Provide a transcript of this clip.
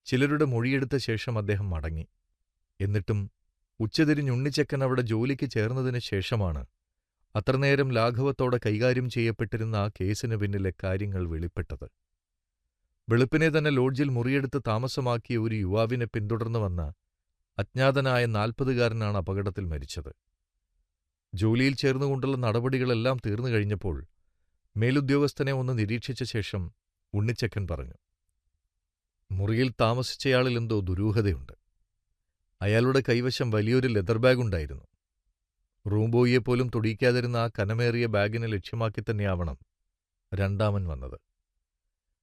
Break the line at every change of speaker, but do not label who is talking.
ചിലരുടെ മൊഴിയെടുത്ത ശേഷം അദ്ദേഹം മടങ്ങി എന്നിട്ടും ഉച്ചതിരിഞ്ഞ് ഉണ്ണിച്ചക്കൻ അവിടെ ജോലിക്ക് ചേർന്നതിന് ശേഷമാണ് അത്രനേരം ലാഘവത്തോടെ കൈകാര്യം ചെയ്യപ്പെട്ടിരുന്ന ആ കേസിന് പിന്നിലെ കാര്യങ്ങൾ വെളിപ്പെട്ടത് വെളുപ്പിനെ തന്നെ ലോഡ്ജിൽ മുറിയെടുത്ത് താമസമാക്കിയ ഒരു യുവാവിനെ പിന്തുടർന്നു വന്ന അജ്ഞാതനായ നാൽപ്പതുകാരനാണ് അപകടത്തിൽ മരിച്ചത് ജോലിയിൽ ചേർന്നുകൊണ്ടുള്ള നടപടികളെല്ലാം തീർന്നു കഴിഞ്ഞപ്പോൾ മേലുദ്യോഗസ്ഥനെ ഒന്ന് നിരീക്ഷിച്ച ശേഷം ഉണ്ണിച്ചക്കൻ പറഞ്ഞു മുറിയിൽ താമസിച്ചയാളിൽ എന്തോ ദുരൂഹതയുണ്ട് അയാളുടെ കൈവശം വലിയൊരു ലെതർ ബാഗ് ഉണ്ടായിരുന്നു റൂം ബോയിയെപ്പോലും തൊടിയിക്കാതിരുന്ന ആ കനമേറിയ ബാഗിനെ ലക്ഷ്യമാക്കി തന്നെയാവണം രണ്ടാമൻ വന്നത്